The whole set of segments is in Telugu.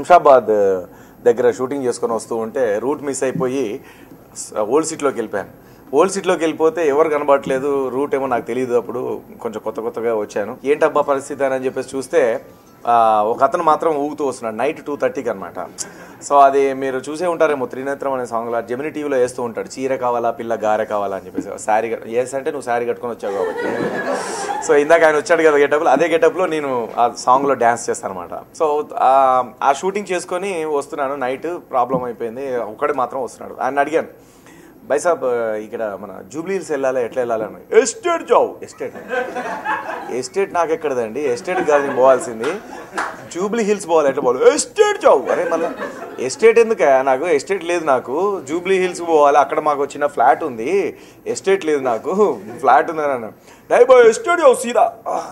శంషాబాద్ దగ్గర షూటింగ్ చేసుకొని వస్తూ ఉంటే రూట్ మిస్ అయిపోయి ఓల్డ్ సిటీలోకి వెళ్ళిపోయాను ఓల్డ్ సిటీలోకి వెళ్ళిపోతే ఎవరు కనబడట్లేదు రూట్ ఏమో నాకు తెలియదు అప్పుడు కొంచెం కొత్త కొత్తగా వచ్చాను ఏంటబ్బా పరిస్థితి అని చెప్పేసి చూస్తే ఆ, ఒక అతను మాత్రం ఊగుతూ వస్తున్నాడు నైట్ టూ థర్టీకి అనమాట సో అది మీరు చూసే ఉంటారేమో త్రినేత్రం అనే సాంగ్లో జమిని టీవీలో వేస్తూ ఉంటాడు చీర కావాలా పిల్ల గారె కావాలా అని చెప్పేసి శారీ ఏస్ అంటే నువ్వు శారీ కట్టుకొని వచ్చావు కాబట్టి సో ఇందాక ఆయన వచ్చాడు కదా గెటప్లో అదే గెటప్లో నేను ఆ సాంగ్లో డ్యాన్స్ చేస్తాను అనమాట సో ఆ- ఆ షూటింగ్ చేసుకొని వస్తున్నాను నైట్ ప్రాబ్లం అయిపోయింది ఒక్కడే మాత్రం వస్తున్నాడు ఆయన అడిగాను బై సాబ్ ఇక్కడ మన జూబ్లీ హిల్స్ వెళ్ళాలి ఎట్లా వెళ్ళాలని ఎస్టేట్ జాబ్ ఎస్టేట్ ఎస్టేట్ నాకు ఎక్కడదండి ఎస్టేట్ కాదు నేను పోవాల్సింది జూబ్లీ హిల్స్ పోవాలి ఎట్లా పోవాలి ఎస్టేట్ జాబ్ అరే మళ్ళీ ఎస్టేట్ ఎందుకు నాకు ఎస్టేట్ లేదు నాకు జూబ్లీ హిల్స్ పోవాలి అక్కడ మాకు వచ్చిన ఫ్లాట్ ఉంది ఎస్టేట్ లేదు నాకు ఫ్లాట్ ఉంది అని అన్నాను డై బాయ్ ఎస్టేట్ జాబ్ సీదా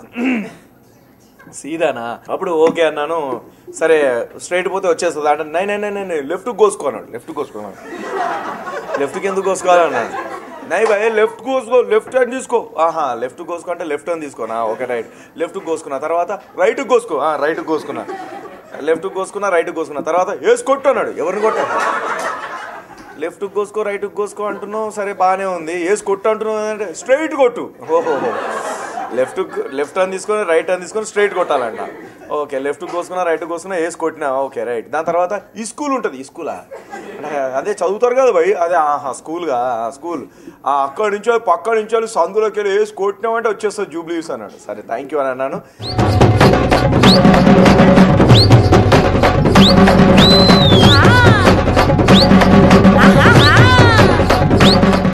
సీదానా అప్పుడు ఓకే అన్నాను సరే స్ట్రైట్ పోతే వచ్చేస్తుంది అంటే నై నై నై నై లెఫ్ట్ కోసుకోన్నాడు లెఫ్ట్ కోసుకున్నాడు లెఫ్ట్కి ఎందుకు కోసుకోవాలన్నాడు నై బాయ్ లెఫ్ట్ కోసుకో లెఫ్ట్ హ్యాండ్ తీసుకో ఆహా లెఫ్ట్ కోసుకో అంటే లెఫ్ట్ హ్యాండ్ తీసుకోనా ఓకే రైట్ లెఫ్ట్ కోసుకున్నా తర్వాత రైట్ కోసుకో రైట్ కోసుకున్నా లెఫ్ట్ కోసుకున్నా రైట్ కోసుకున్నా తర్వాత వేసి కొట్టు అన్నాడు ఎవరిని కొట్టాడు లెఫ్ట్ కోసుకో రైట్ కోసుకో అంటున్నావు సరే బాగానే ఉంది వేసి కొట్టు అంటున్నావు అంటే స్ట్రైట్ కొట్టు ఓహో లెఫ్ట్ లెఫ్ట్ అని తీసుకొని రైట్ అని తీసుకొని స్ట్రైట్ కొట్టాలంట ఓకే లెఫ్ట్ కోసుకున్నా రైట్ కోసుకున్నా వేసి కొట్టినా ఓకే రైట్ దాని తర్వాత ఈ స్కూల్ ఉంటుంది ఈ స్కూలా అంటే అదే చదువుతారు కదా భయ్ అదే ఆహా స్కూల్గా స్కూల్ అక్కడి నుంచి పక్క నుంచి వెళ్ళి సందులోకి వెళ్ళి వేసి కొట్టినామంటే వచ్చేస్తుంది జూబ్లీస్ అన్నాడు సరే థ్యాంక్ యూ అని అన్నాను